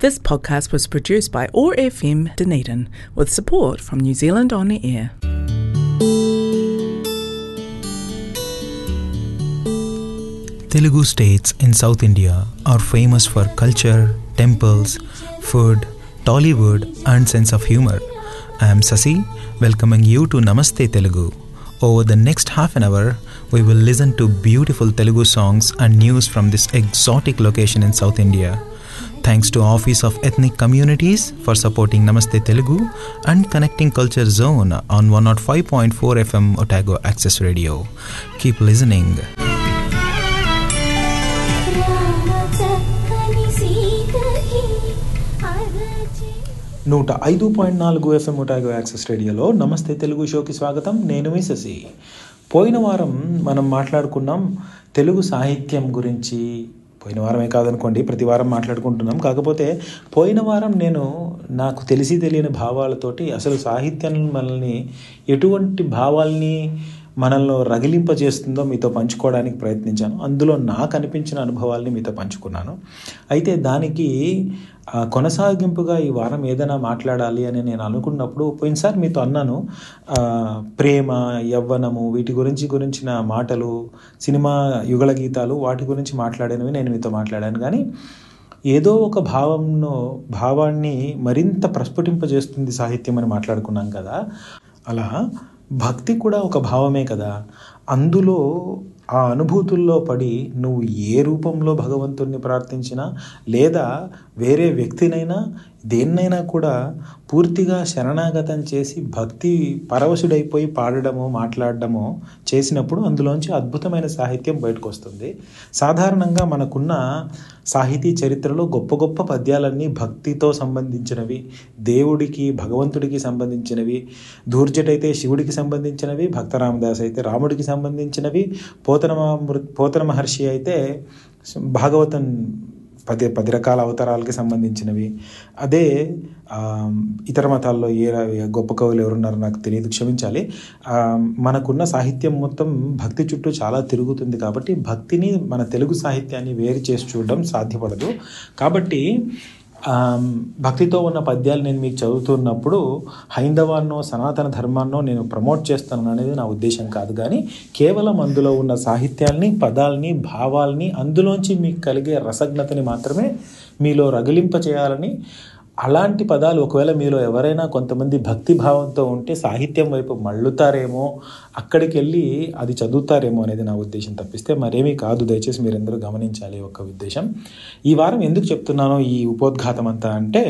This podcast was produced by OAR FM Dunedin with support from New Zealand On the Air. Telugu states in South India are famous for culture, temples, food, Tollywood, and sense of humor. I am Sasi, welcoming you to Namaste Telugu. Over the next half an hour, we will listen to beautiful Telugu songs and news from this exotic location in South India. Thanks to Office of Ethnic Communities for supporting Namaste Telugu and connecting Culture Zone on 105.4 FM Otago Access Radio. Keep listening. చక్కని సీతకి అరచి నూట ఐదు point నాలుగు FM Otago access రేడియోలో నమస్తే తెలుగు షోకి స్వాగతం నేను మీ శశి పోయిన వారం మనం మాట్లాడుకున్నాం తెలుగు సాహిత్యం గురించి పోయిన వారమే కాదనుకోండి ప్రతి వారం మాట్లాడుకుంటున్నాం కాకపోతే పోయిన వారం నేను నాకు తెలిసి తెలియని భావాలతోటి అసలు సాహిత్యం మనల్ని ఎటువంటి భావాల్ని మనల్ని రగిలింపజేస్తుందో మీతో పంచుకోవడానికి ప్రయత్నించాను అందులో నాకు అనిపించిన అనుభవాల్ని మీతో పంచుకున్నాను అయితే దానికి ఆ, కొనసాగింపుగా ఈ వారం ఏదైనా మాట్లాడాలి అని నేను అనుకున్నప్పుడు పోయినసారి మీతో అన్నాను ఆ, ప్రేమ యవ్వనము వీటి గురించి గురించిన మాటలు సినిమా యుగళ గీతాలు వాటి గురించి మాట్లాడినవి నేను మీతో మాట్లాడాను కానీ ఏదో ఒక భావంను భావాన్ని మరింత ప్రస్ఫుటింపజేస్తుంది సాహిత్యం అని మాట్లాడుకున్నాం కదా అలా భక్తి కూడా ఒక భావమే కదా అందులో ఆ అనుభూతుల్లో పడి నువ్వు ఏ రూపంలో భగవంతుణ్ణి ప్రార్థించినా లేదా వేరే వ్యక్తినైనా దేన్నైనా కూడా పూర్తిగా శరణాగతం చేసి భక్తి పరవశుడైపోయి పాడడము మాట్లాడడము చేసినప్పుడు అందులోంచి అద్భుతమైన సాహిత్యం బయటకు వస్తుంది సాధారణంగా మనకున్న సాహితీ చరిత్రలో గొప్ప గొప్ప పద్యాలన్నీ భక్తితో సంబంధించినవి దేవుడికి భగవంతుడికి సంబంధించినవి దూర్జటైతే శివుడికి సంబంధించినవి భక్త రామదాస్ అయితే రాముడికి సంబంధించినవి పోతన మహా- పోతన మహర్షి అయితే భాగవతం పది పది రకాల అవతారాలకి సంబంధించినవి అదే ఆ, ఇతర మతాల్లో ఏ రా- గొప్ప కవులు ఎవరున్నారో నాకు తెలియదు క్షమించాలి ఆ, మనకున్న సాహిత్యం మొత్తం భక్తి చుట్టూ చాలా తిరుగుతుంది కాబట్టి భక్తిని మన తెలుగు సాహిత్యాన్ని వేరు చేసి చూడడం సాధ్యపడదు కాబట్టి ఆ, భక్తితో ఉన్న పద్యాలు నేను మీకు చదువుతున్నప్పుడు హైందవాన్నో సనాతన ధర్మాన్నో నేను ప్రమోట్ చేస్తాను అనేది నా ఉద్దేశం కాదు కానీ కేవలం అందులో ఉన్న సాహిత్యాల్ని పదాల్ని భావాల్ని అందులోంచి మీకు కలిగే రసజ్ఞతని మాత్రమే మీలో రగిలింప చేయాలని అలాంటి పదాలు ఒకవేళ మీలో ఎవరైనా కొంతమంది భక్తి భావంతో ఉంటే సాహిత్యం వైపు మళ్ళుతారేమో అక్కడికి వెళ్ళి అది చదువుతారేమో అనేది నా ఉద్దేశం తప్పిస్తే మరేమీ కాదు దయచేసి మీరందరూ గమనించాలి ఒక ఉద్దేశం ఈ వారం ఎందుకు చెప్తున్నానో ఈ ఉపోద్ఘాతం అంతా అంటే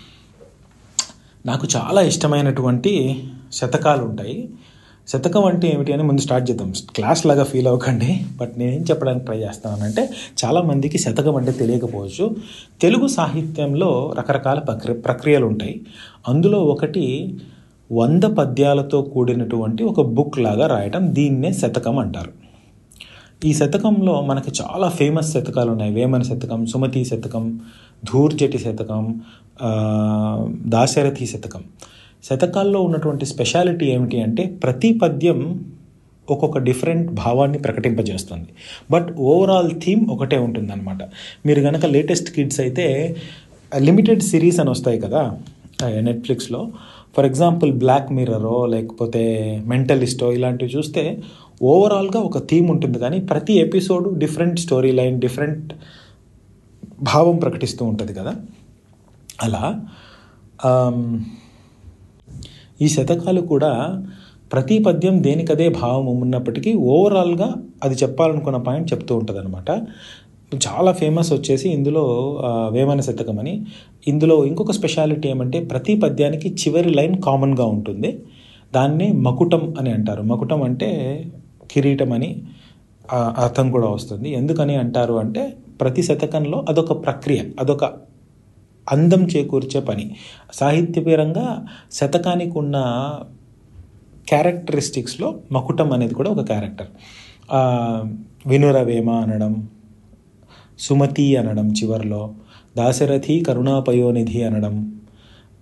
నాకు చాలా ఇష్టమైనటువంటి శతకాలు ఉంటాయి శతకం అంటే ఏమిటి అని ముందు స్టార్ట్ చేద్దాం క్లాస్ లాగా ఫీల్ అవ్వకండి బట్ నేనేం చెప్పడానికి ట్రై చేస్తున్నానంటే చాలామందికి శతకం అంటే తెలియకపోవచ్చు తెలుగు సాహిత్యంలో రకరకాల ప్రక్రియ ప్రక్రియలు ఉంటాయి అందులో ఒకటి వంద పద్యాలతో కూడినటువంటి ఒక బుక్ లాగా రాయటం దీన్నే శతకం అంటారు ఈ శతకంలో మనకి చాలా ఫేమస్ శతకాలు ఉన్నాయి వేమన శతకం సుమతి శతకం ధూర్జటి శతకం ఆ, దాశరథి శతకం శతకాల్లో ఉన్నటువంటి స్పెషాలిటీ ఏమిటి అంటే ప్రతి పద్యం ఒక్కొక్క డిఫరెంట్ భావాన్ని ప్రకటింపజేస్తుంది బట్ ఓవరాల్ థీమ్ ఒకటే ఉంటుందన్నమాట మీరు కనుక లేటెస్ట్ కిడ్స్ అయితే లిమిటెడ్ సిరీస్ అని వస్తాయి కదా నెట్ఫ్లిక్స్లో ఫర్ ఎగ్జాంపుల్ బ్లాక్ మిర్రరో లేకపోతే మెంటలిస్టో ఇలాంటివి చూస్తే ఓవరాల్గా ఒక థీమ్ ఉంటుంది కానీ ప్రతి episode different story line different భావం ప్రకటిస్తూ ఉంటుంది కదా అలా ఆమ్, ఈ శతకాలు కూడా ప్రతి పద్యం దేనికదే భావం ఉన్నప్పటికీ ఓవరాల్గా అది చెప్పాలనుకున్న పాయింట్ చెప్తూ ఉంటుంది అనమాట చాలా ఫేమస్ వచ్చేసి ఇందులో ఆ, వేమన శతకం అని ఇందులో ఇంకొక స్పెషాలిటీ ఏమంటే ప్రతి పద్యానికి చివరి లైన్ కామన్గా ఉంటుంది దాన్ని మకుటం అని అంటారు మకుటం అంటే కిరీటం అని ఆ, అర్థం కూడా వస్తుంది ఎందుకని అంటారు అంటే ప్రతి శతకంలో అదొక ప్రక్రియ అదొక అందం చేకూర్చే పని సాహిత్యపరంగా శతకానికి ఉన్న క్యారెక్టరిస్టిక్స్లో మకుటం అనేది కూడా ఒక క్యారెక్టర్ ఆ, వినురవేమ అనడం సుమతి అనడం చివర్లో దాశరథి కరుణాపయోనిధి అనడం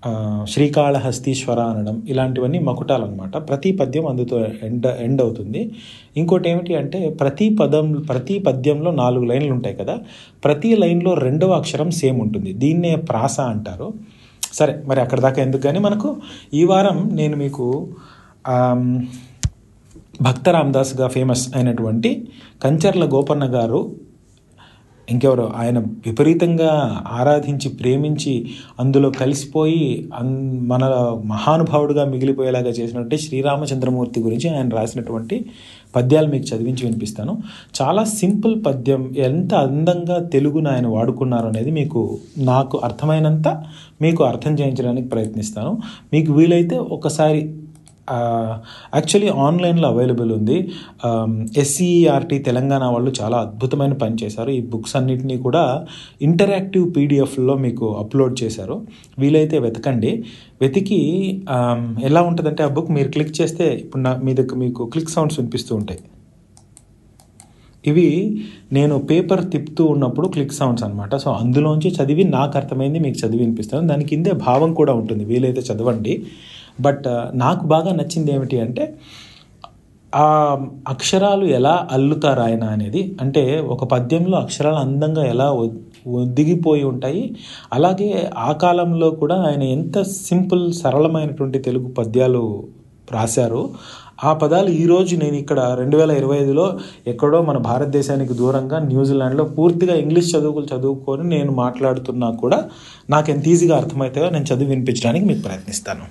ఆ, శ్రీకాళహస్తీశ్వర అనడం ఇలాంటివన్నీ మకుటాలు అనమాట ప్రతి పద్యం అందుతో ఎండ్ ఎండ్ అవుతుంది ఇంకోటి ఏమిటి అంటే ప్రతి పదం ప్రతి పద్యంలో నాలుగు లైన్లు ఉంటాయి కదా ప్రతి లైన్లో రెండవ అక్షరం సేమ్ ఉంటుంది దీన్నే ప్రాస అంటారు సరే మరి అక్కడ దాకా ఎందుకు కానీ మనకు ఈ వారం నేను మీకు ఆమ్, భక్త రామదాస్గా ఫేమస్ అయినటువంటి కంచర్ల గోపన్న గారు ఇంకెవరు ఆయన విపరీతంగా ఆరాధించి ప్రేమించి అందులో కలిసిపోయి అన్ మన మహానుభావుడుగా మిగిలిపోయేలాగా చేసినట్టు శ్రీరామచంద్రమూర్తి గురించి ఆయన రాసినటువంటి పద్యాలు మీకు చదివించి వినిపిస్తాను చాలా సింపుల్ పద్యం ఎంత అందంగా తెలుగును ఆయన వాడుకున్నారు అనేది మీకు నాకు అర్థమైనంత మీకు అర్థం చేయించడానికి ప్రయత్నిస్తాను మీకు వీలైతే ఒకసారి యాక్చువల్లీ ఆన్లైన్లో అవైలబుల్ ఉంది ఎస్సీఆర్టీ తెలంగాణ వాళ్ళు చాలా అద్భుతమైన పని చేశారు ఈ బుక్స్ అన్నిటినీ కూడా ఇంటరాక్టివ్ పీడిఎఫ్లో మీకు అప్లోడ్ చేశారు వీలైతే వెతకండి వెతికి ఆమ్, ఎలా ఉంటుందంటే ఆ బుక్ మీరు క్లిక్ చేస్తే ఇప్పుడు నా మీ దగ్గర మీకు క్లిక్ సౌండ్స్ వినిపిస్తూ ఉంటాయి ఇవి నేను పేపర్ తిప్పుతూ ఉన్నప్పుడు క్లిక్ సౌండ్స్ అనమాట సో అందులోంచి చదివి నాకు అర్థమైంది మీకు చదివి వినిపిస్తాను దాని కిందే భావం కూడా ఉంటుంది వీలైతే చదవండి బట్ ఆ, నాకు బాగా నచ్చింది ఏమిటి అంటే ఆ అక్షరాలు ఎలా అల్లుతారు ఆయన అనేది అంటే ఒక పద్యంలో అక్షరాలు అందంగా ఎలా ఒ- ఒదిగిపోయి ఉంటాయి అలాగే ఆ కాలంలో కూడా ఆయన ఎంత సింపుల్ సరళమైనటువంటి తెలుగు పద్యాలు రాశారు ఆ పదాలు ఈరోజు నేను ఇక్కడ రెండు వేల ఇరవై ఐదులో ఎక్కడో మన భారతదేశానికి దూరంగా న్యూజిలాండ్లో పూర్తిగా ఇంగ్లీష్ చదువుకులు చదువుకొని నేను మాట్లాడుతున్నా కూడా నాకు ఎంత ఈజీగా అర్థమవుతాయో నేను చదివి వినిపించడానికి మీకు ప్రయత్నిస్తాను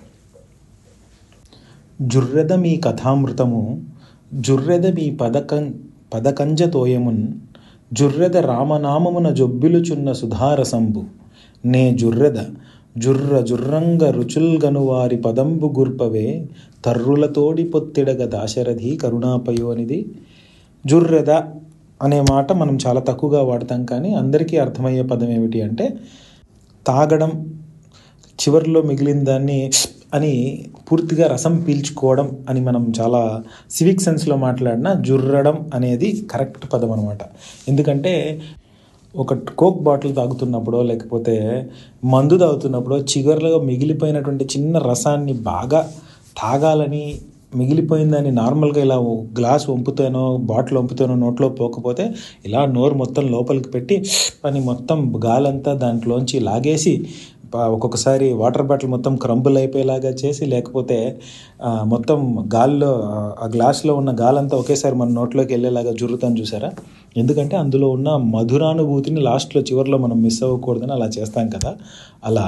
జుర్రెద మీ కథామృతము జుర్రెద మీ పదకం పదకంజతోయమున్ జుర్రెద రామనామమున జొబ్బిలుచున్న సుధారసంబు నే జుర్రెద జుర్ర జుర్రంగ రుచుల్గను వారి పదంబు గుర్పవే తర్రులతోడి పొత్తిడగ దాశరథి కరుణాపయోనిది జుర్రెద అనే మాట మనం చాలా తక్కువగా వాడతాం కానీ అందరికీ అర్థమయ్యే పదం ఏమిటి అంటే తాగడం చివరిలో మిగిలిన దాన్ని అని పూర్తిగా రసం పీల్చుకోవడం అని మనం చాలా సివిక్ సెన్స్లో మాట్లాడిన జుర్రడం అనేది కరెక్ట్ పదం అనమాట ఎందుకంటే ఒక కోక్ బాటిల్ తాగుతున్నప్పుడో లేకపోతే మందు తాగుతున్నప్పుడో చివరిలో మిగిలిపోయినటువంటి చిన్న రసాన్ని బాగా తాగాలని మిగిలిపోయిందని నార్మల్గా ఇలా ఓ గ్లాస్ వంపుతానో బాటిల్ వంపుతానో నోట్లో పోకపోతే ఇలా నోరు మొత్తం లోపలికి పెట్టి అని మొత్తం గాలంతా దాంట్లోంచి లాగేసి ప- ఒక్కొక్కసారి వాటర్ బాటిల్ మొత్తం క్రంబుల్ అయిపోయేలాగా చేసి లేకపోతే ఆ, మొత్తం గాల్లో ఆ, ఆ గ్లాస్లో ఉన్న గాలంతా ఒకేసారి మన నోట్లోకి వెళ్ళేలాగా జుర్రుతాను చూసారా ఎందుకంటే అందులో ఉన్న మధురానుభూతిని లాస్ట్లో చివరిలో మనం మిస్ అవ్వకూడదని అలా చేస్తాం కదా అలా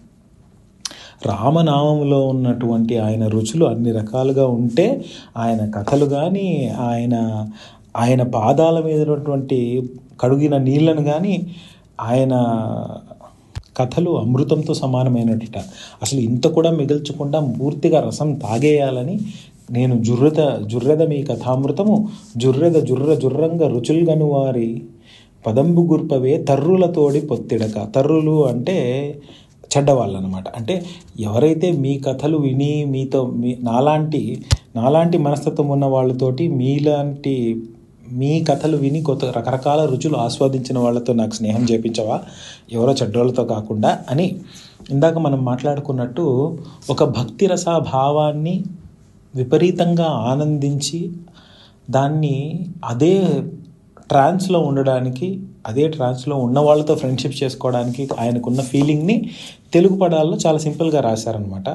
రామనామంలో ఉన్నటువంటి ఆయన రుచులు అన్ని రకాలుగా ఉంటే ఆయన కథలు కానీ ఆయన ఆయన పాదాల మీద ఉన్నటువంటి కడుగిన నీళ్ళను కానీ ఆయన కథలు అమృతంతో సమానమైనట అసలు ఇంత కూడా మిగల్చకుండా పూర్తిగా రసం తాగేయాలని నేను జుర్రద జుర్రెద మీ కథామృతము జుర్రెద జుర్ర జుర్రంగ రుచుల్గను వారి పదంబు గుర్పవే తర్రులతోడి పొత్తిడక తర్రులు అంటే చెడ్డవాళ్ళు అనమాట అంటే ఎవరైతే మీ కథలు విని మీతో మీ నాలాంటి నాలాంటి మనస్తత్వం ఉన్న వాళ్ళతోటి మీలాంటి మీ కథలు విని కొత్త రకరకాల రుచులు ఆస్వాదించిన వాళ్ళతో నాకు స్నేహం చేపించవా ఎవరో చెడ్డోళ్ళతో కాకుండా అని ఇందాక మనం మాట్లాడుకున్నట్టు ఒక భక్తి రసాభావాన్ని విపరీతంగా ఆనందించి దాన్ని అదే ట్రాన్స్లో ఉండడానికి అదే ట్రాన్స్లో ఉన్న వాళ్ళతో ఫ్రెండ్షిప్ చేసుకోవడానికి ఆయనకున్న ఫీలింగ్ని తెలుగు పదాల్లో చాలా సింపుల్గా రాశారనమాట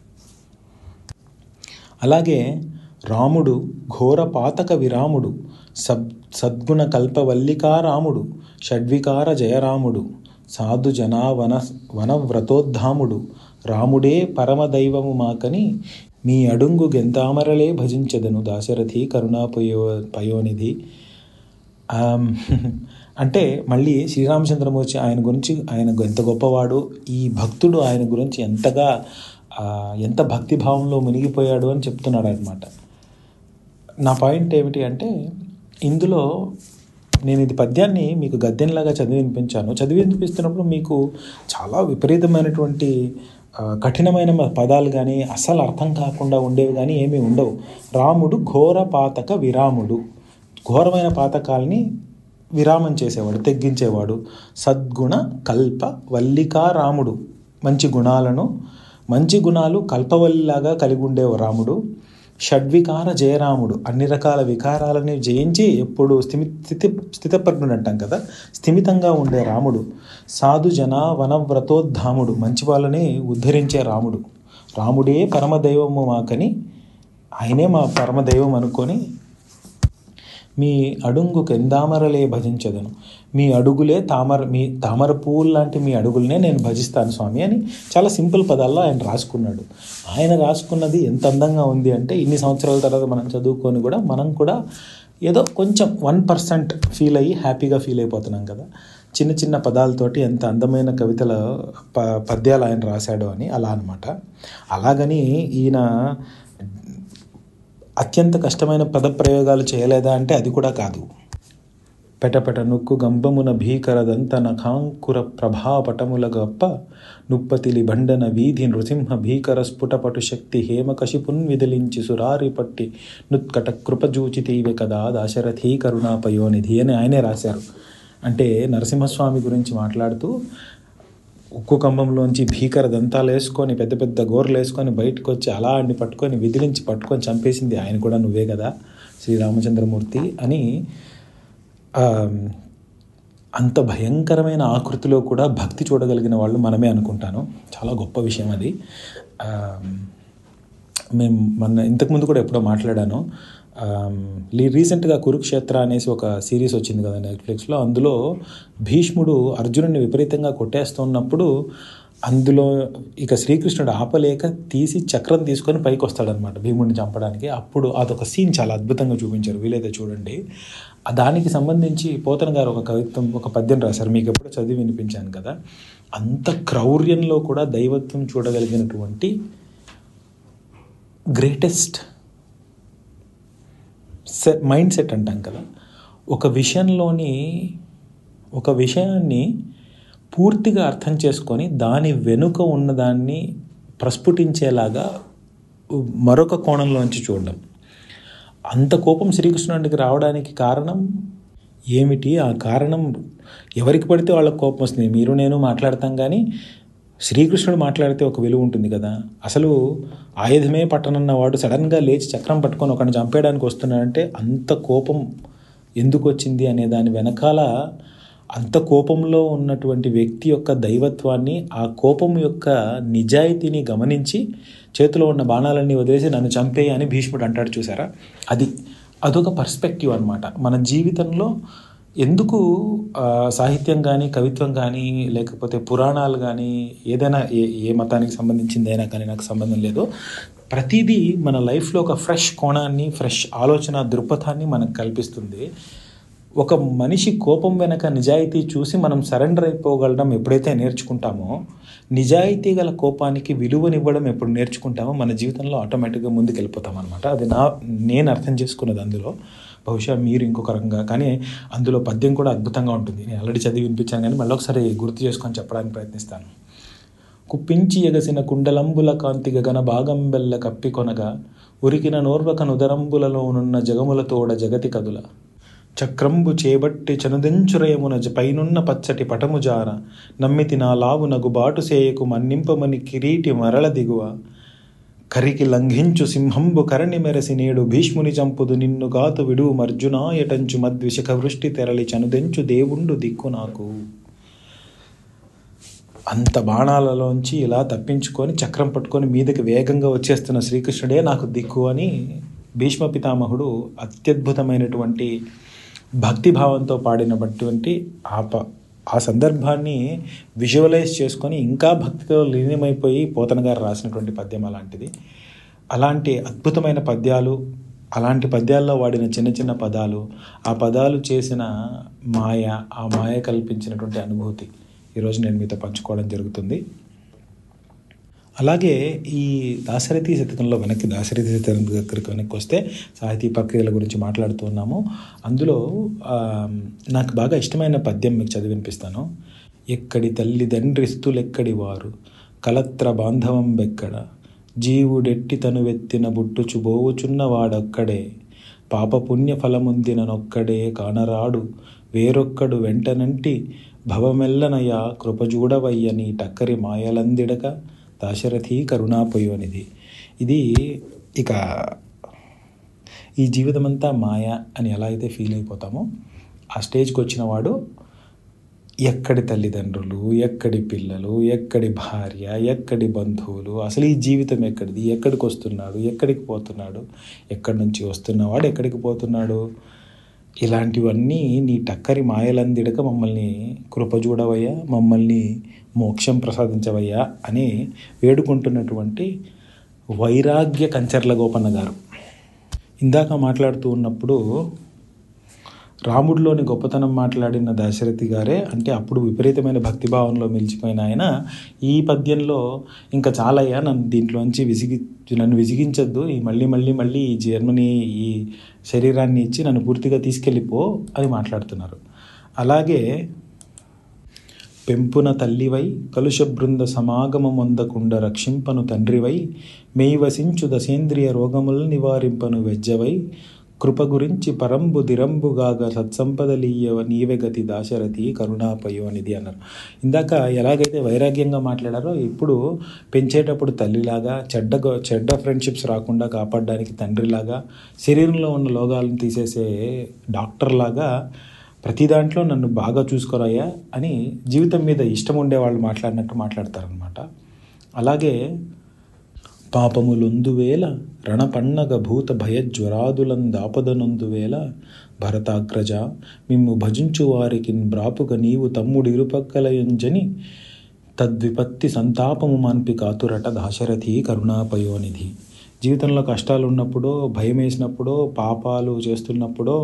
అలాగే రాముడు ఘోర పాతక విరాముడు సబ్ సద్గుణ కల్పవల్లికా రాముడు షడ్వికార జయరాముడు సాధు జనా వన వనవ్రతోద్ధాముడు రాముడే పరమదైవము మాకని మీ అడుంగు గెంతామరలే భజించెదను దాశరథి కరుణాపయో పయోనిధి ఆమ్, అంటే మళ్ళీ శ్రీరామచంద్రమూర్తి ఆయన గురించి ఆయన ఎంత గొప్పవాడు ఈ భక్తుడు ఆయన గురించి ఎంతగా ఆ, ఎంత భక్తిభావంలో మునిగిపోయాడు అని చెప్తున్నాడు అనమాట నా పాయింట్ ఏమిటి అంటే ఇందులో నేను ఇది పద్యాన్ని మీకు గద్యంలాగా చదివి వినిపించాను చదివి వినిపిస్తున్నప్పుడు మీకు చాలా విపరీతమైనటువంటి ఆ, కఠినమైన పదాలు కానీ అసలు అర్థం కాకుండా ఉండేవి కానీ ఏమీ ఉండవు రాముడు ఘోర పాతక విరాముడు ఘోరమైన పాతకాల్ని విరామం చేసేవాడు తెగ్గించేవాడు సద్గుణ కల్ప వల్లికా రాముడు మంచి గుణాలను మంచి గుణాలు కల్పవల్లిలాగా కలిగి ఉండే రాముడు షడ్వికార జయరాముడు అన్ని రకాల వికారాలని జయించి ఎప్పుడు స్థిమి స్థితి స్థితప్రజ్ఞుడు అంటాం కదా స్థిమితంగా ఉండే రాముడు సాధు జన వనవ్రతోద్ధాముడు మంచి వాళ్ళని ఉద్ధరించే రాముడు రాముడే పరమదైవము మాకని ఆయనే మా పరమదైవం అనుకొని మీ అడుంగు కెందామరలే భజించదను మీ అడుగులే తామర మీ తామర పువ్వులు లాంటి మీ అడుగులనే నేను భజిస్తాను స్వామి అని చాలా సింపుల్ పదాల్లో ఆయన రాసుకున్నాడు ఆయన రాసుకున్నది ఎంత అందంగా ఉంది అంటే ఇన్ని సంవత్సరాల తర్వాత మనం చదువుకొని కూడా మనం కూడా ఏదో కొంచెం వన్ పర్సెంట్ ఫీల్ అయ్యి హ్యాపీగా ఫీల్ అయిపోతున్నాం కదా చిన్న చిన్న పదాలతోటి ఎంత అందమైన కవితల ప పద్యాలు ఆయన రాశాడు అని అలా అనమాట అలాగని ఈయన అత్యంత కష్టమైన పదప్రయోగాలు చేయలేదా అంటే అది కూడా కాదు పెటపెట నుక్కు గంబమున భీకరదంత నఖాంకుర ప్రభాపటముల గప్ప నుప్పతిలి బండన వీధి నృసింహ భీకర స్ఫుటపటు శక్తి హేమకశిపున్ విదిలించి సురారి పట్టి నుత్కట కృపజూచితీవే కదా దాశరథీ కరుణాపయోనిధి అని ఆయనే రాశారు అంటే నరసింహస్వామి గురించి మాట్లాడుతూ ఉక్కు కంబంలోంచి భీకర దంతాలు వేసుకొని పెద్ద పెద్ద గోర్లు వేసుకొని బయటకు వచ్చి అలా అన్ని పట్టుకొని విదిలించి పట్టుకొని చంపేసింది ఆయన కూడా నువ్వే కదా శ్రీరామచంద్రమూర్తి అని ఆ, అంత భయంకరమైన ఆకృతిలో కూడా భక్తి చూడగలిగిన వాళ్ళు మనమే అనుకుంటాను చాలా గొప్ప విషయం అది ఆ, మేము మన ఇంతకుముందు కూడా ఎప్పుడో మాట్లాడాను ఆమ్, లీ రీసెంట్గా కురుక్షేత్ర అనేసి ఒక సిరీస్ వచ్చింది కదా నెట్ఫ్లిక్స్లో అందులో భీష్ముడు అర్జునుడిని విపరీతంగా కొట్టేస్తున్నప్పుడు అందులో ఇక శ్రీకృష్ణుడు ఆపలేక తీసి చక్రం తీసుకొని పైకి వస్తాడనమాట భీముడిని చంపడానికి అప్పుడు అదొక సీన్ చాలా అద్భుతంగా చూపించారు వీలైతే చూడండి ఆ దానికి సంబంధించి పోతన గారు ఒక కవిత్వం ఒక పద్యం రాశారు మీకు ఎప్పుడో చదివి వినిపించాను కదా అంత క్రౌర్యంలో కూడా దైవత్వం చూడగలిగినటువంటి గ్రేటెస్ట్ సెట్ మైండ్ సెట్ అంటాం కదా ఒక విషయంలోని ఒక విషయాన్ని పూర్తిగా అర్థం చేసుకొని దాని వెనుక ఉన్నదాన్ని ప్రస్ఫుటించేలాగా మరొక కోణంలోంచి చూడడం అంత కోపం శ్రీకృష్ణుడికి రావడానికి కారణం ఏమిటి ఆ కారణం ఎవరికి పడితే వాళ్ళకి కోపం వస్తుంది మీరు నేను మాట్లాడతాం కానీ శ్రీకృష్ణుడు మాట్లాడితే ఒక విలువ ఉంటుంది కదా అసలు ఆయుధమే పట్టనన్న వాడు సడన్గా లేచి చక్రం పట్టుకొని ఒకరిని చంపేయడానికి వస్తున్నాడంటే అంత కోపం ఎందుకు వచ్చింది అనే దాని వెనకాల అంత కోపంలో ఉన్నటువంటి వ్యక్తి యొక్క దైవత్వాన్ని ఆ కోపం యొక్క నిజాయితీని గమనించి చేతిలో ఉన్న బాణాలన్నీ వదిలేసి నన్ను చంపేయి అని భీష్ముడు అంటాడు చూసారా అది అదొక పర్స్పెక్టివ్ అనమాట మన జీవితంలో ఎందుకు ఆ, సాహిత్యం కానీ కవిత్వం కానీ లేకపోతే పురాణాలు కానీ ఏదైనా ఏ ఏ మతానికి సంబంధించిందైనా కానీ నాకు సంబంధం లేదు ప్రతిదీ మన లైఫ్లో ఒక ఫ్రెష్ కోణాన్ని ఫ్రెష్ ఆలోచన దృక్పథాన్ని మనకు కల్పిస్తుంది ఒక మనిషి కోపం వెనక నిజాయితీ చూసి మనం సరెండర్ అయిపోగలడం ఎప్పుడైతే నేర్చుకుంటామో నిజాయితీ గల కోపానికి విలువనివ్వడం ఎప్పుడు నేర్చుకుంటామో మన జీవితంలో ఆటోమేటిక్గా ముందుకు వెళ్ళిపోతాం అనమాట అది నా నేను అర్థం చేసుకున్నది అందులో బహుశా మీరు ఇంకొక రకంగా కానీ అందులో పద్యం కూడా అద్భుతంగా ఉంటుంది నేను ఆల్రెడీ చదివి వినిపించాను కానీ మళ్ళీ ఒకసారి గుర్తు చేసుకొని చెప్పడానికి ప్రయత్నిస్తాను కుప్పించి ఎగసిన కుండలంబుల కాంతి గగన భాగంబెల్ల కప్పికొనగా ఉరికిన నోర్వక నుదరంబులలోనున్న జగములతోడ జగతి కదుల చక్రంబు చేబట్టి చనుదెంచురయమున జ- పైనున్న పచ్చటి పటము జార నమ్మితి నా లావు నగు బాటు సేయకు మన్నింపమని కిరీటి మరల దిగువ కరికి లంఘించు సింహంబు కరణి మెరసి నేడు భీష్ముని చంపుదు నిన్ను గాతు విడు మర్జునా ఎటంచు మద్విషక వృష్టి తెరలి చనుదెంచు దేవుండు దిక్కు నాకు అంత బాణాలలోంచి ఇలా తప్పించుకొని చక్రం పట్టుకొని మీదకి వేగంగా వచ్చేస్తున్న శ్రీకృష్ణుడే నాకు దిక్కు అని భీష్మ పితామహుడు అత్యద్భుతమైనటువంటి భక్తిభావంతో పాడినటువంటి ఆ ప ఆ సందర్భాన్ని విజువలైజ్ చేసుకొని ఇంకా భక్తితో లీనమైపోయి పోతన గారు రాసినటువంటి పద్యం అలాంటిది అలాంటి అద్భుతమైన పద్యాలు అలాంటి పద్యాల్లో వాడిన చిన్న చిన్న పదాలు ఆ పదాలు చేసిన మాయ ఆ మాయ కల్పించినటువంటి అనుభూతి ఈరోజు నేను మీతో పంచుకోవడం జరుగుతుంది అలాగే ఈ దాశరథి శతకంలో వెనక్కి దాశరథి శతకం దగ్గరికి వెనక్కి వస్తే సాహితీ ప్రక్రియల గురించి మాట్లాడుతున్నాము అందులో ఆ, నాకు బాగా ఇష్టమైన పద్యం మీకు చదివి వినిపిస్తాను ఎక్కడి తల్లిదండ్రిస్తులెక్కడి వారు కలత్ర బాంధవం బెక్కడ జీవుడెట్టి తను వెత్తిన బుట్టుచు బోవుచున్న వాడొక్కడే పాపపుణ్య ఫలముందిననొక్కడే కానరాడు వేరొక్కడు వెంటనంటి భవమెల్లనయ కృపజూడవయ్య నీ టక్కరి మాయలందిడక దాశరథి కరుణాపయు అనేది ఇది ఇక ఈ జీవితం అంతా మాయ అని ఎలా అయితే ఫీల్ అయిపోతామో ఆ స్టేజ్కి వచ్చిన వాడు ఎక్కడి తల్లిదండ్రులు ఎక్కడి పిల్లలు ఎక్కడి భార్య ఎక్కడి బంధువులు అసలు ఈ జీవితం ఎక్కడిది ఎక్కడికి వస్తున్నాడు ఎక్కడికి పోతున్నాడు ఎక్కడి నుంచి వస్తున్నవాడు ఎక్కడికి పోతున్నాడు ఇలాంటివన్నీ నీ టక్కరి మాయలందిడక మమ్మల్ని కృపజూడవయ్యా మమ్మల్ని మోక్షం ప్రసాదించవయ్యా అని వేడుకుంటున్నటువంటి వైరాగ్య కంచర్ల గోపన్న గారు ఇందాక మాట్లాడుతూ ఉన్నప్పుడు రాముడిలోని గొప్పతనం మాట్లాడిన దశరథి గారే అంటే అప్పుడు విపరీతమైన భక్తిభావంలో నిలిచిపోయిన ఆయన ఈ పద్యంలో ఇంకా చాలయ్యా నన్ను దీంట్లోంచి విసిగి నన్ను విసిగించొద్దు ఈ మళ్ళీ మళ్ళీ మళ్ళీ ఈ జన్మని ఈ శరీరాన్ని ఇచ్చి నన్ను పూర్తిగా తీసుకెళ్ళిపో అని మాట్లాడుతున్నారు అలాగే పెంపున తల్లివై కలుష బృంద సమాగమమొందకుండ రక్షింపను తండ్రివై మేయివసించు దశేంద్రియ రోగములు నివారింపను వెజ్జవై కృప గురించి పరంబు దిరంబుగాగ సత్సంపదలీయ నీవే గతి దాశరథి కరుణాపయు అనేది అన్నారు ఇందాక ఎలాగైతే వైరాగ్యంగా మాట్లాడారో ఇప్పుడు పెంచేటప్పుడు తల్లిలాగా చెడ్డ గో- చెడ్డ ఫ్రెండ్షిప్స్ రాకుండా కాపాడడానికి తండ్రిలాగా శరీరంలో ఉన్న లోగాలను తీసేసే డాక్టర్ లాగా ప్రతి దాంట్లో నన్ను బాగా చూసుకోరయ్యా అని జీవితం మీద ఇష్టం ఉండే వాళ్ళు మాట్లాడినట్టు మాట్లాడతారనమాట అలాగే పాపములొందువేళ రణపన్నగ భూత భయజ్వరాదులందాపదనొందువేళ భరతాగ్రజ మిమ్ము భజించు వారికి బ్రాపుగ నీవు తమ్ముడి ఇరుపక్కలయుంజని తద్విపత్తి సంతాపము మాన్పి కాతురట దాశరథి కరుణాపయోనిధి జీవితంలో కష్టాలు ఉన్నప్పుడు భయం వేసినప్పుడు పాపాలు చేస్తున్నప్పుడు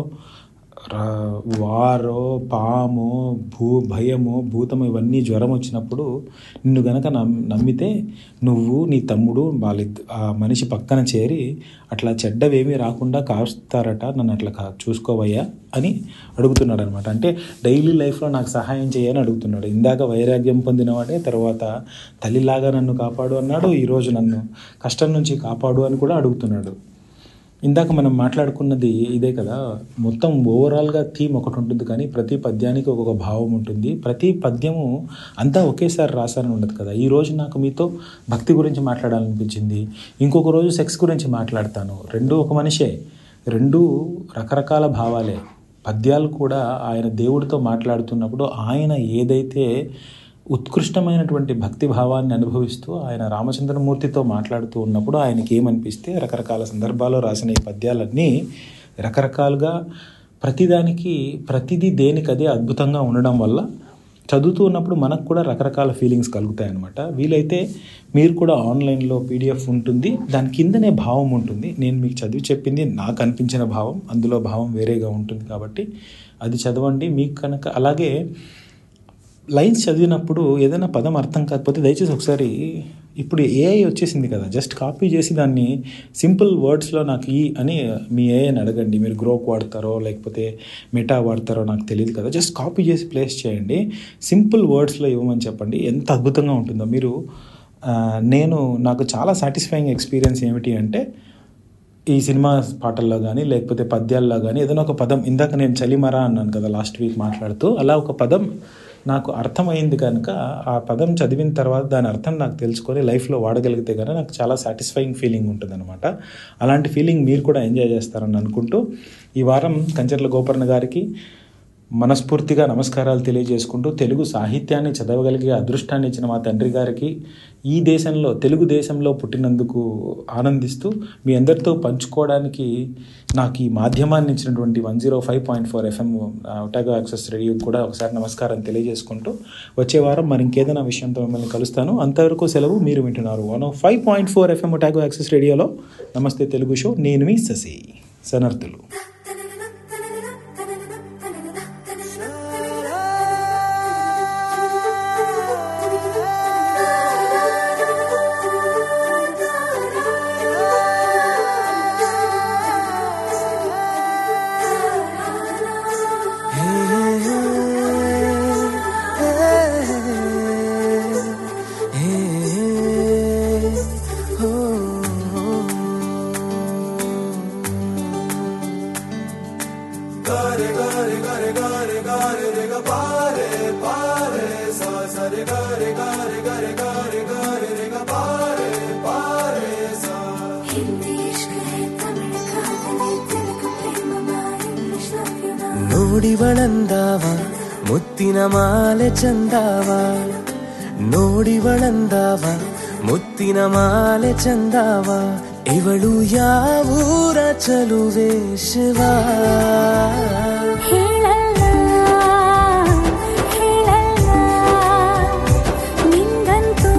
రా- వారో పాము భూ భయము భూతము ఇవన్నీ జ్వరం వచ్చినప్పుడు నిన్ను గనక నమ్ నమ్మితే నువ్వు నీ తమ్ముడు వాళ్ళిద్ద ఆ మనిషి పక్కన చేరి అట్లా చెడ్డవేమీ రాకుండా కాస్తారట నన్ను అట్లా కా చూసుకోవయ్యా అని అడుగుతున్నాడు అనమాట అంటే డైలీ లైఫ్లో నాకు సహాయం చేయని అడుగుతున్నాడు ఇందాక వైరాగ్యం పొందినవాడే తర్వాత తల్లిలాగా నన్ను కాపాడు అన్నాడు ఈరోజు నన్ను కష్టం నుంచి కాపాడు అని కూడా అడుగుతున్నాడు ఇందాక మనం మాట్లాడుకున్నది ఇదే కదా మొత్తం ఓవరాల్గా థీమ్ ఒకటి ఉంటుంది కానీ ప్రతి పద్యానికి ఒక్కొక్క భావం ఉంటుంది ప్రతి పద్యము అంతా ఒకేసారి రాసారని ఉండదు కదా ఈ రోజు నాకు మీతో భక్తి గురించి మాట్లాడాలనిపించింది ఇంకొక రోజు సెక్స్ గురించి మాట్లాడతాను రెండు ఒక మనిషే రెండు రకరకాల భావాలే పద్యాలు కూడా ఆయన దేవుడితో మాట్లాడుతున్నప్పుడు ఆయన ఏదైతే ఉత్కృష్టమైనటువంటి భక్తి భావాన్ని అనుభవిస్తూ ఆయన రామచంద్రమూర్తితో మాట్లాడుతూ ఉన్నప్పుడు ఆయనకి ఏమనిపిస్తే రకరకాల సందర్భాల్లో రాసిన ఈ పద్యాలన్నీ రకరకాలుగా ప్రతిదానికి ప్రతిదీ దేనికదే అద్భుతంగా ఉండడం వల్ల చదువుతూ ఉన్నప్పుడు మనకు కూడా రకరకాల ఫీలింగ్స్ కలుగుతాయి అనమాట వీలైతే మీరు కూడా ఆన్లైన్లో పీడిఎఫ్ ఉంటుంది దాని కిందనే భావం ఉంటుంది నేను మీకు చదివి చెప్పింది నాకు అనిపించిన భావం అందులో భావం వేరేగా ఉంటుంది కాబట్టి అది చదవండి మీకు కనుక అలాగే లైన్స్ చదివినప్పుడు ఏదైనా పదం అర్థం కాకపోతే దయచేసి ఒకసారి ఇప్పుడు ఏఐ వచ్చేసింది కదా జస్ట్ కాపీ చేసి దాన్ని సింపుల్ వర్డ్స్లో నాకు ఈ అని మీ ఏఐని అడగండి మీరు గ్రోక్ వాడతారో లేకపోతే మెటా వాడతారో నాకు తెలియదు కదా జస్ట్ కాపీ చేసి ప్లేస్ చేయండి సింపుల్ వర్డ్స్లో ఇవ్వమని చెప్పండి ఎంత అద్భుతంగా ఉంటుందో మీరు ఆ, నేను నాకు చాలా సాటిస్ఫైయింగ్ ఎక్స్పీరియన్స్ ఏమిటి అంటే ఈ సినిమా పాటల్లో కానీ లేకపోతే పద్యాల్లో కానీ ఏదైనా ఒక పదం ఇందాక నేను చలిమరా అన్నాను కదా లాస్ట్ వీక్ మాట్లాడుతూ అలా ఒక పదం నాకు అర్థమైంది కనుక ఆ పదం చదివిన తర్వాత దాని అర్థం నాకు తెలుసుకొని లైఫ్లో వాడగలిగితే కనుక నాకు చాలా సాటిస్ఫైయింగ్ ఫీలింగ్ ఉంటుందన్నమాట అలాంటి ఫీలింగ్ మీరు కూడా ఎంజాయ్ చేస్తారని అనుకుంటూ ఈ వారం కంచర్ల గోపర్ణ గారికి మనస్ఫూర్తిగా నమస్కారాలు తెలియజేసుకుంటూ తెలుగు సాహిత్యాన్ని చదవగలిగే అదృష్టాన్ని ఇచ్చిన మా తండ్రి గారికి ఈ దేశంలో తెలుగు దేశంలో పుట్టినందుకు ఆనందిస్తూ మీ అందరితో పంచుకోవడానికి నాకు ఈ మాధ్యమాన్ని ఇచ్చినటువంటి one zero five point four FM Otago access radio కూడా ఒకసారి నమస్కారం తెలియజేసుకుంటూ వచ్చే వారం మరి ఇంకేదైనా విషయంతో మిమ్మల్ని కలుస్తాను అంతవరకు సెలవు మీరు వింటున్నారు one five point four FM Otago access రేడియోలో నమస్తే తెలుగు షో నేను మీ శశి సనర్తులు Oh ನೋಡಿವಳಂದಾವ ಮುತ್ತಿನ ಮಾಲೆ ಚಂದಾವ ನೋಡಿವಳಂದಾವ ಮುತ್ತಿನ ಮಾಲೆ ಚಂದಾವ ಇವಳು ಯಾವೂರ ಚಲುವೆ ಶಿವ ಹೇಳಲ್ಲ ಹೇಳಲ್ಲ ನಿಂಗಂತೂ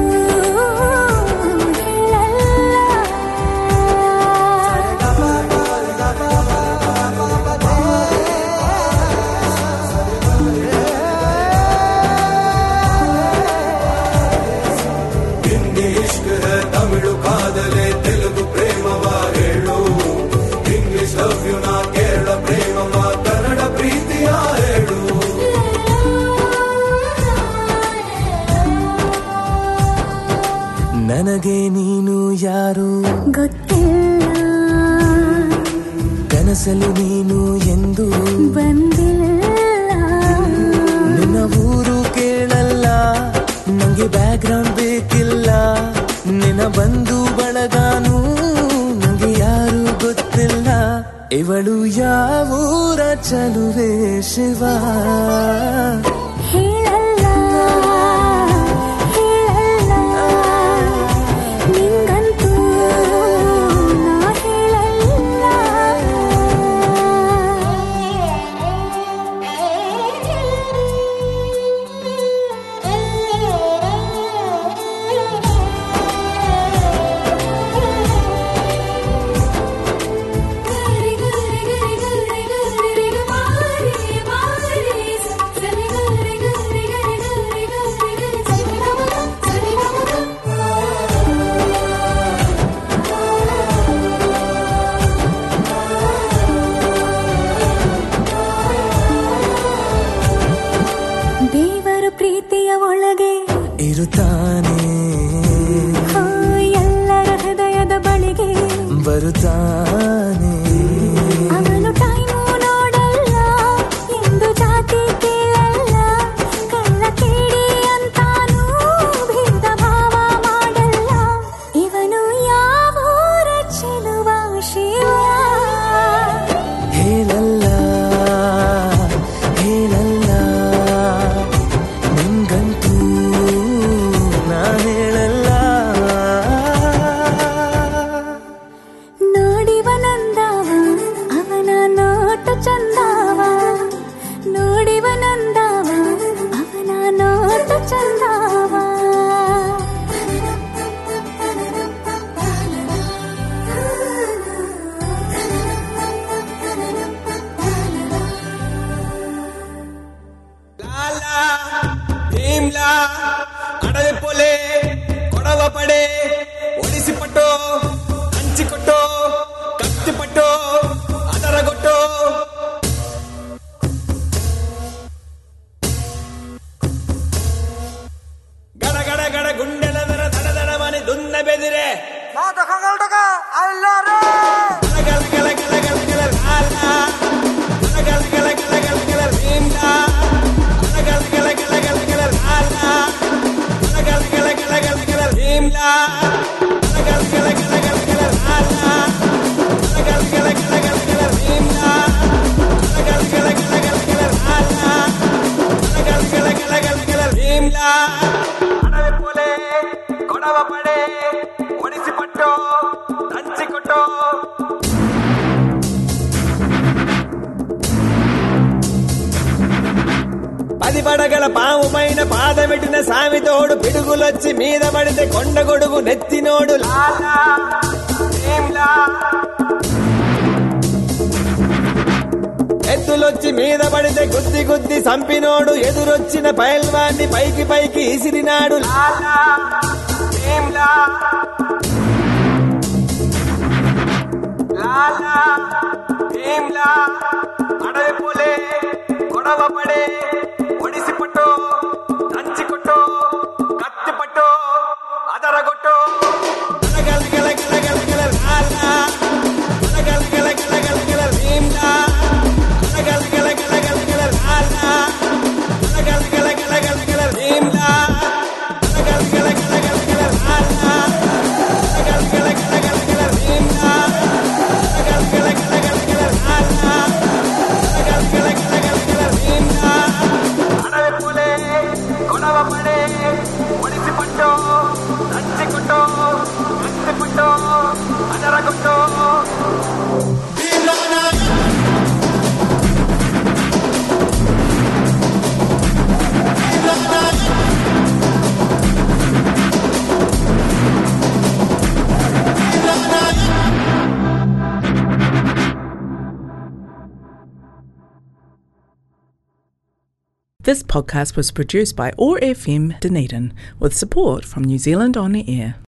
ತಮಿಳು ಕಾದಲೆ ತೆಲುಗು ಪ್ರೇಮವ ಹೇಳು ಇಂಗ್ಲಿಷ್ ಲವ್ ಯು ನಾ ಕೇರಳ ಪ್ರೇಮವ ಕನ್ನಡ ಪ್ರೀತಿಯ ಹೇಳು ನನಗೆ ನೀನು ಯಾರು ಗೊತ್ತಿಲ್ಲ ಕನಸಲ್ಲಿ ನೀನು ಎಂದು ಬಂದಿಲ್ಲ ನಿನ್ನ ಊರು ಕೇಳಲ್ಲ ನಂಗೆ ಬ್ಯಾಕ್ ಗ್ರೌಂಡ್ ಬೇಕಿಲ್ಲ ನಿನ್ನ ಬಂಧು ಬಳಗಾನು ನಂಗೆ ಯಾರು ಗೊತ್ತಿಲ್ಲ ಇವಳು ಯಾವೂರ ಚಲುವೆ ಶಿವ ಹೇಳಲ್ಲ ಹೇಳಲ್ಲ ನಿಂಗಂತೂ ನಾ ದೇವರ ಪ್ರೀತಿಯ ಒಳಗೆ ಇರುತ್ತಾನೆ ಆ, ಎಲ್ಲರ ಹೃದಯದ ಬಳಿಗೆ ಬರುತ್ತಾನೆ ಅವನು ಟೈಮು ನೋಡಲ್ಲ ಎಂದು ಜಾತಿ ಕೇಳಲ್ಲ ಕಳ್ಳ ಕೇಳಿ ಅಂತಾನೂ ಭೇದ ಭಾವ ಮಾಡಲ್ಲ ಇವನು ಯಾವೂರ ಚೆಲುವ ಶಿವ ಹೇಳಲ್ಲ ಹೇಳಲ್ಲ ನಿಂಗಂತೂ ನಾ ಹೇಳಲ್ಲ ನೋಡಿವನಂದವ ಅವನ ನೋಟ ಚಂದವ ನೋಡಿವನಂದವ ಅವನ ನೋಟ ಚಂದವ లాలా భీమ్లా అడవి పొలే కొడవ పడే ఒడిసి పట్టో కంచి కొట్టో కత్తి పట్టో అదరగొట్టో గడ గడ గడ గుండెల దర దడ దడమని దున్న బెదిరే గల గల గల గల గల గల లాలా గల గల గల గల గల గల భీమ్లా గల గల గల గల గల గల లాలా గల గల గల గల గల గల భీమ్లా గల గల గల గల గల గల లాలా గల గల గల గల గల గల భీమ్లా గల గల గల గల గల గల లాలా గల గల గల గల గల భీమ్లా అడవి పోలే గొడవ పడే ఒడిసి పట్టో దంచి కొట్టో పది పడగల పాముపైన పాదమెట్టిన సామితోడు పిడుగులొచ్చి మీద పడితే కొండ గొడుగు నెత్తినోడు లాలా భీమ్లా. ఎత్తులొచ్చి మీద పడితే గుద్ది గుద్ది సంపినోడు ఎదురొచ్చిన పైల్వాన్ని పైకి పైకి ఇసిరినాడు లాలా భీమ్లా. లాలా భీమ్లా అడవి పోలే గొడవ పడే ఒడిసి పట్టో దంచి కొట్టో కత్తి పట్టో అదరగొట్టో గల గల గల గల గల లాలా గల గల గల గల గల భీమ్లా గల గల గల గల గల లాలా గల గల గల గల గల భీమ్లా గల గల గల గల గల లాలా గల గల గల గల గల భీమ్లా గల గల గల గల గల లాలా గల గల గల గల This podcast was produced by OAR FM Dunedin with support from New Zealand On the Air.